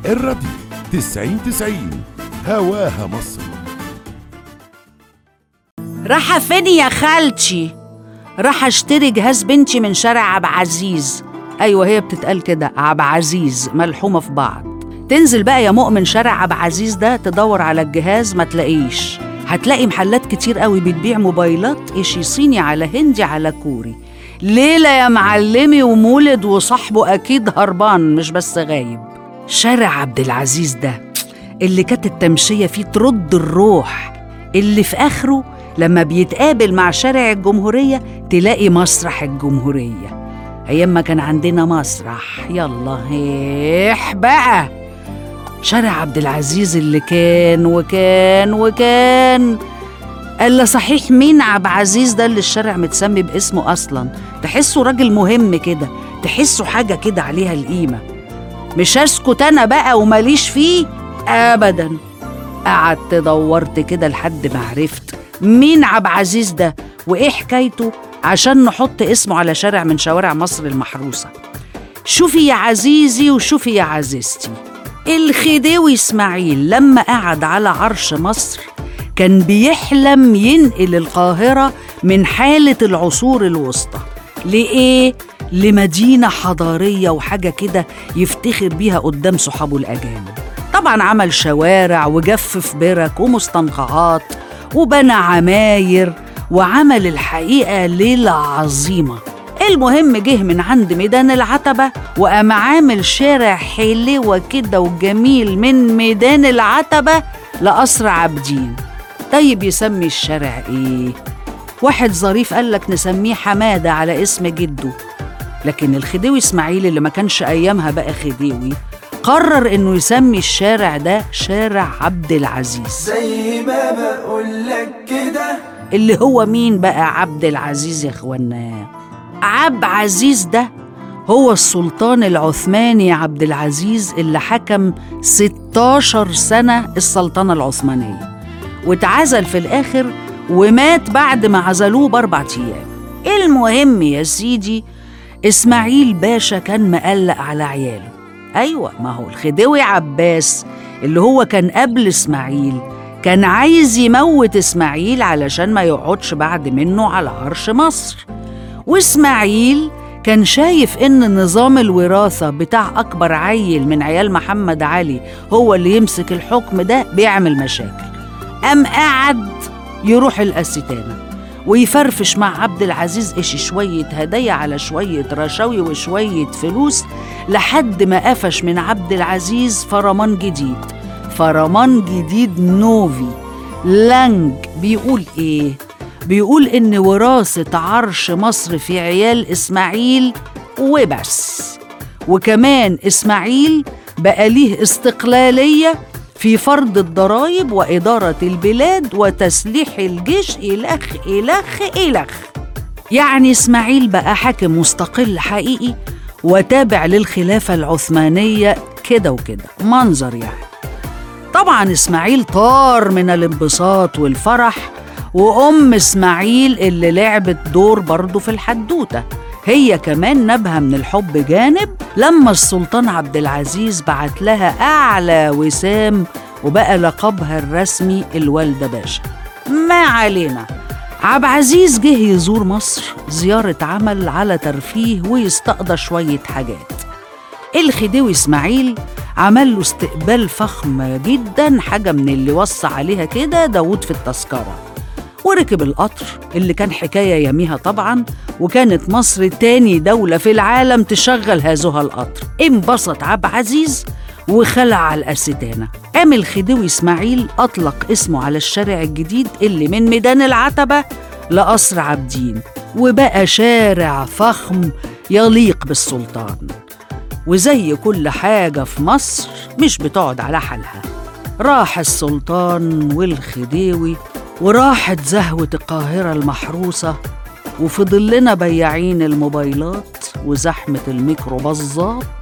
الراديو تسعين تسعين هواها مصر راح فين يا خالتي راح اشتري جهاز بنتي من شارع عبد عزيز ايوه هي بتتقال كده عبد عزيز ملحومه في بعض تنزل بقى يا مؤمن شارع عبد عزيز ده تدور على الجهاز ما تلاقيش هتلاقي محلات كتير قوي بتبيع موبايلات اشي صيني على هندي على كوري ليلة يا معلمي ومولد وصاحبه أكيد هربان مش بس غايب شارع عبد العزيز ده اللي كانت التمشية فيه ترد الروح اللي في آخره لما بيتقابل مع شارع الجمهورية تلاقي مسرح الجمهورية أيام ما كان عندنا مسرح يلا هيح بقى شارع عبد العزيز اللي كان وكان وكان الا صحيح مين عبد العزيز ده اللي الشارع متسمي باسمه اصلا تحسه راجل مهم كده تحسه حاجه كده عليها القيمه مش اسكت انا بقى وماليش فيه ابدا قعدت دورت كده لحد ما عرفت مين عبد العزيز ده وايه حكايته عشان نحط اسمه على شارع من شوارع مصر المحروسه شوفي يا عزيزي وشوفي يا عزيزتي الخديوي اسماعيل لما قعد على عرش مصر كان بيحلم ينقل القاهرة من حالة العصور الوسطى لإيه؟ لمدينة حضارية وحاجة كده يفتخر بيها قدام صحابه الأجانب طبعا عمل شوارع وجفف برك ومستنقعات وبنى عماير وعمل الحقيقة ليلة عظيمة المهم جه من عند ميدان العتبة وقام عامل شارع حلوة كده وجميل من ميدان العتبة لقصر عابدين طيب يسمي الشارع ايه واحد ظريف قال لك نسميه حمادة على اسم جده لكن الخديوي اسماعيل اللي ما كانش ايامها بقى خديوي قرر انه يسمي الشارع ده شارع عبد العزيز زي ما بقولك كده اللي هو مين بقى عبد العزيز يا اخوانا عبد عزيز ده هو السلطان العثماني عبد العزيز اللي حكم 16 سنة السلطنة العثمانية واتعزل في الآخر ومات بعد ما عزلوه بأربع أيام المهم يا سيدي إسماعيل باشا كان مقلق على عياله أيوة ما هو الخديوي عباس اللي هو كان قبل إسماعيل كان عايز يموت إسماعيل علشان ما يقعدش بعد منه على عرش مصر وإسماعيل كان شايف إن نظام الوراثة بتاع أكبر عيل من عيال محمد علي هو اللي يمسك الحكم ده بيعمل مشاكل قام قعد يروح الأستانة ويفرفش مع عبد العزيز إشي شوية هدايا على شوية رشاوي وشوية فلوس لحد ما قفش من عبد العزيز فرمان جديد فرمان جديد نوفي لانج بيقول إيه؟ بيقول إن وراثة عرش مصر في عيال إسماعيل وبس وكمان إسماعيل بقى ليه استقلالية في فرض الضرائب وإدارة البلاد وتسليح الجيش إلخ إلخ إلخ يعني إسماعيل بقى حاكم مستقل حقيقي وتابع للخلافة العثمانية كده وكده منظر يعني طبعا إسماعيل طار من الانبساط والفرح وأم إسماعيل اللي لعبت دور برضه في الحدوتة هي كمان نبهة من الحب جانب لما السلطان عبد العزيز بعت لها أعلى وسام وبقى لقبها الرسمي الوالدة باشا ما علينا عبد العزيز جه يزور مصر زيارة عمل على ترفيه ويستقضى شوية حاجات الخديوي إسماعيل عمل له استقبال فخم جدا حاجة من اللي وصى عليها كده داود في التذكرة وركب القطر اللي كان حكاية يميها طبعا وكانت مصر تاني دولة في العالم تشغل هذها القطر انبسط عبد عزيز وخلع على الأستانة قام الخديوي إسماعيل أطلق اسمه على الشارع الجديد اللي من ميدان العتبة لقصر عابدين وبقى شارع فخم يليق بالسلطان وزي كل حاجة في مصر مش بتقعد على حالها راح السلطان والخديوي وراحت زهوة القاهرة المحروسة وفضل لنا بياعين الموبايلات وزحمة الميكروباصات